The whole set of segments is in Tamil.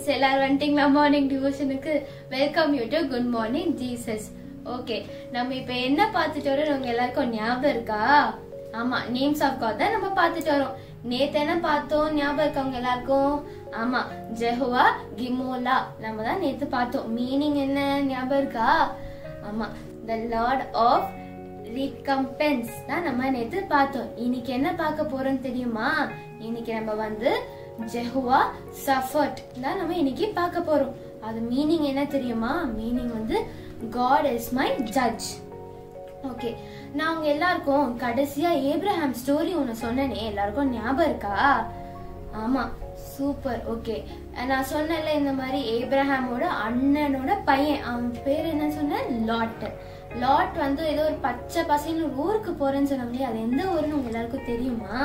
ஃப்ரெண்ட்ஸ் எல்லாரும் வந்துட்டீங்களா மார்னிங் டிவோஷனுக்கு welcome you to good morning Jesus okay நம்ம இப்ப என்ன பார்த்துட்டு வரோம் உங்க எல்லாருக்கும் ஞாபகம் இருக்கா ஆமா நேம்ஸ் ஆஃப் காட் தான் நம்ம பார்த்துட்டு வரோம் நேத்து என்ன பார்த்தோம் ஞாபகம் இருக்கா உங்க எல்லாருக்கும் ஆமா ஜெஹுவா கிமோலா நம்ம தான் நேத்து பார்த்தோம் மீனிங் என்ன ஞாபகம் இருக்கா ஆமா த லார்ட் ஆஃப் ரிகம்பென்ஸ் தான் நம்ம நேத்து பார்த்தோம் இன்னைக்கு என்ன பார்க்க போறோம் தெரியுமா இன்னைக்கு நம்ம வந்து ஜெஹுவா சஃபர்ட் தான் நம்ம இன்னைக்கு பார்க்க போறோம் அது மீனிங் என்ன தெரியுமா மீனிங் வந்து God is my judge okay நான் உங்க எல்லாருக்கும் கடைசியா ஏப்ரஹாம் ஸ்டோரி ஒன்னு சொன்னேனே எல்லாருக்கும் ஞாபகம் இருக்கா ஆமா சூப்பர் ஓகே நான் சொன்னேன்ல இந்த மாதிரி ஏப்ரஹாமோட அண்ணனோட பையன் அவன் பேர் என்ன சொன்னேன் லாட் லாட் வந்து ஏதோ ஒரு பச்சை பசங்க ஊருக்கு போறேன்னு சொன்னாங்களே அது எந்த ஊருன்னு உங்க எல்லாருக்கும் தெரியுமா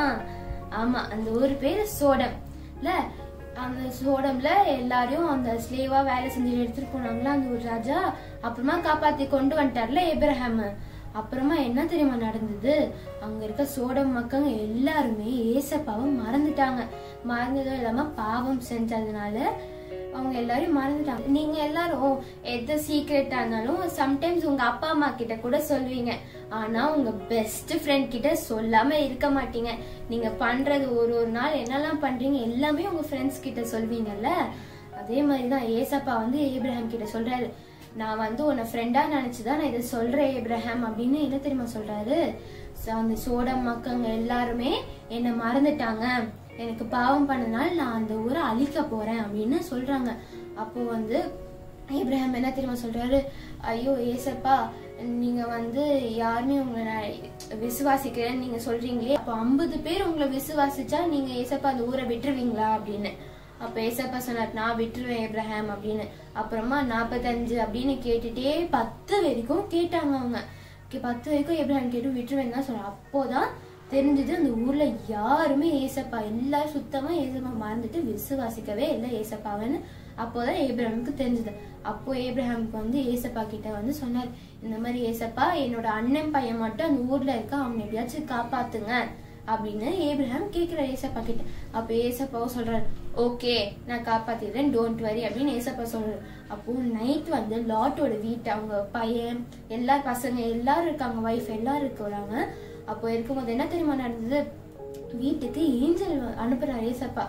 ஆமா அந்த ஊர் பேரு சோடம் இல்ல அந்த சோடம்ல எல்லாரையும் அந்த ஸ்லேவா வேலை செஞ்சு எடுத்துட்டு போனாங்களா அந்த ஒரு ராஜா அப்புறமா காப்பாத்தி கொண்டு வந்துட்டார்ல ஏப்ரஹாம் அப்புறமா என்ன தெரியுமா நடந்தது அங்க இருக்க சோடம் மக்கள் எல்லாருமே ஏசப்பாவை மறந்துட்டாங்க மறந்ததும் இல்லாம பாவம் செஞ்சதுனால அவங்க எல்லாரும் மறந்துட்டாங்க நீங்க எல்லாரும் எது சீக்ரெட்டா இருந்தாலும் சம்டைம்ஸ் உங்க அப்பா அம்மா கிட்ட கூட சொல்வீங்க ஆனா உங்க பெஸ்ட் ஃப்ரெண்ட் கிட்ட சொல்லாம இருக்க மாட்டீங்க நீங்க பண்றது ஒரு ஒரு நாள் என்னெல்லாம் பண்றீங்க எல்லாமே உங்க ஃப்ரெண்ட்ஸ் கிட்ட சொல்வீங்கல்ல அதே மாதிரிதான் ஏசப்பா வந்து ஏப்ரஹாம் கிட்ட சொல்றாரு நான் வந்து உன்னை ஃப்ரெண்டா நினைச்சுதான் நான் இதை சொல்றேன் ஏப்ரஹாம் அப்படின்னு என்ன தெரியுமா சொல்றாரு So, அந்த சோடம் மக்கங்க எல்லாருமே என்னை மறந்துட்டாங்க எனக்கு பாவம் பண்ணனால நான் அந்த ஊரை அழிக்க போறேன் அப்படின்னு சொல்றாங்க அப்போ வந்து ஏப்ரஹாம் என்ன தெரியுமா சொல்றாரு ஐயோ ஏசப்பா நீங்க வந்து யாருமே உங்களை நான் விசுவாசிக்கிறேன்னு நீங்க சொல்றீங்களே அப்போ ஐம்பது பேர் உங்களை விசுவாசிச்சா நீங்க ஏசப்பா அந்த ஊரை விட்டுருவீங்களா அப்படின்னு அப்ப ஏசப்பா சொன்னார் நான் விட்டுருவேன் ஏப்ரஹாம் அப்படின்னு அப்புறமா நாற்பத்தஞ்சு அப்படின்னு கேட்டுட்டே பத்து வரைக்கும் கேட்டாங்க அவங்க கே- பத்து வரைக்கும் ஏப்ரஹாம் கேட்டு விட்டுருவேன் தான் சொன்னார் அப்போதான் தெரிஞ்சது அந்த ஊர்ல யாருமே ஏசப்பா எல்லாரும் சுத்தமா ஏசப்பா மறந்துட்டு விசுவாசிக்கவே இல்லை ஏசப்பாவன்னு அப்போதான் ஏப்ரஹாமுக்கு தெரிஞ்சது அப்போ ஏப்ரஹாமுக்கு வந்து ஏசப்பா கிட்ட வந்து சொன்னார் இந்த மாதிரி ஏசப்பா என்னோட அண்ணன் பையன் மட்டும் அந்த ஊர்ல இருக்க அவனை எப்படியாச்சும் காப்பாத்துங்க அப்படின்னு ஏப்ரஹாம் கேக்குற ஏசப்பா கிட்ட அப்ப ஏசப்பாவும் சொல்றாரு ஓகே நான் காப்பாத்திடுறேன் டோன்ட் வரி அப்படின்னு ஏசப்பா சொல்றாரு அப்போ நைட் வந்து லாட்டோட வீட்டு அவங்க பையன் எல்லா பசங்க எல்லாரும் இருக்காங்க ஒய்ஃப் எல்லாரும் இருக்கிறாங்க அப்போ இருக்கும்போது என்ன தெரியுமா நடந்தது வீட்டுக்கு ஏஞ்சல் அனுப்புறாரு ஏசப்பா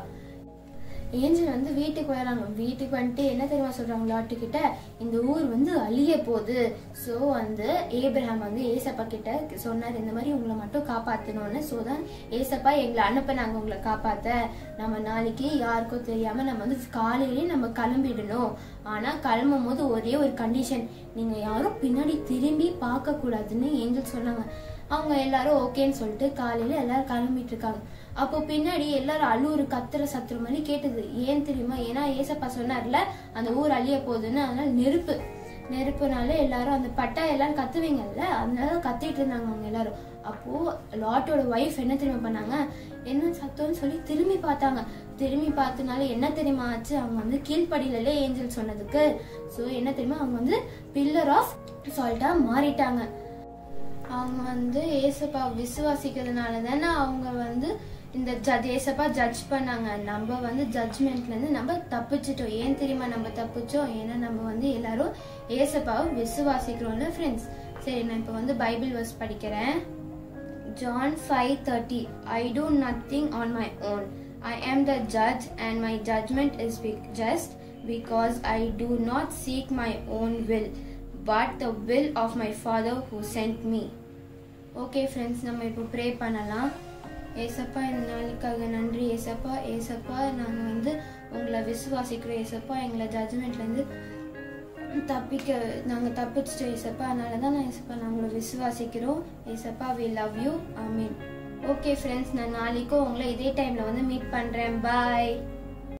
ஏஞ்சல் வந்து வீட்டுக்கு வராங்க வீட்டுக்கு வந்துட்டு என்ன தெரியுமா சொல்றாங்க லாட்டு கிட்ட இந்த ஊர் வந்து அழிய போகுது சோ வந்து ஏப்ரஹாம் வந்து ஏசப்பா கிட்ட சொன்னார் இந்த மாதிரி உங்களை மட்டும் காப்பாத்தணும்னு சோ தான் ஏசப்பா எங்களை அனுப்புனாங்க உங்களை காப்பாத்த நம்ம நாளைக்கு யாருக்கும் தெரியாம நம்ம வந்து காலையிலேயே நம்ம கிளம்பிடணும் ஆனா கிளம்பும் போது ஒரே ஒரு கண்டிஷன் நீங்க யாரும் பின்னாடி திரும்பி பார்க்க கூடாதுன்னு ஏஞ்சல் சொன்னாங்க அவங்க எல்லாரும் ஓகேன்னு சொல்லிட்டு காலையில எல்லாரும் கிளம்பிட்டு இருக்காங்க அப்போ பின்னாடி எல்லாரும் அழுவுறு கத்துற சத்துற மாதிரி கேட்டது ஏன் தெரியுமா ஏன்னா ஏசப்பா சொன்னார்ல அந்த ஊர் அழிய போகுதுன்னு அதனால நெருப்பு நெருப்புனால எல்லாரும் அந்த பட்டா எல்லாரும் கத்துவீங்கல்ல அதனால கத்திட்டு இருந்தாங்க அவங்க எல்லாரும் அப்போ லாட்டோட ஒய்ஃப் என்ன தெரியுமா பண்ணாங்க என்ன சத்தம்னு சொல்லி திரும்பி பார்த்தாங்க திரும்பி பார்த்தனால என்ன தெரியுமா ஆச்சு அவங்க வந்து கீழ்ப்படியிலே ஏஞ்சல் சொன்னதுக்கு ஸோ என்ன தெரியுமா அவங்க வந்து பில்லர் ஆஃப் சால்ட்டா மாறிட்டாங்க அவங்க வந்து ஏசப்பா விசுவாசிக்கிறதுனால தானே அவங்க வந்து இந்த ஜட் ஏசப்பா ஜட்ஜ் பண்ணாங்க நம்ம வந்து ஜட்ஜ்மெண்ட்ல இருந்து நம்ம தப்பிச்சிட்டோம் ஏன் தெரியுமா நம்ம தப்பிச்சோம் ஏன்னா நம்ம வந்து எல்லாரும் ஏசப்பாவை விசுவாசிக்கிறோம்ல ஃப்ரெண்ட்ஸ் சரி நான் இப்போ வந்து பைபிள் வர்ஸ் படிக்கிறேன் John 5:30 I do nothing on my own I am the judge and my judgment is be- just because I do not seek my own will but the will of my father who sent me okay friends நம்ம இப்போ ப்ரே பண்ணலாம் ஏசப்பா இந்த நாளுக்காக நன்றி ஏசப்பா ஏசப்பா நாங்கள் வந்து உங்களை விசுவாசிக்கிறோம் ஏசப்பா எங்களை ஜட்ஜ்மெண்ட்லேருந்து தப்பிக்க நாங்கள் தப்பிச்சிட்டோம் ஏசப்பா அதனால தான் நான் ஏசப்பா நான் உங்களை விசுவாசிக்கிறோம் ஏசப்பா we love you I mean okay friends நான் நாளைக்கும் உங்களை இதே டைமில் வந்து மீட் பண்ணுறேன் பாய்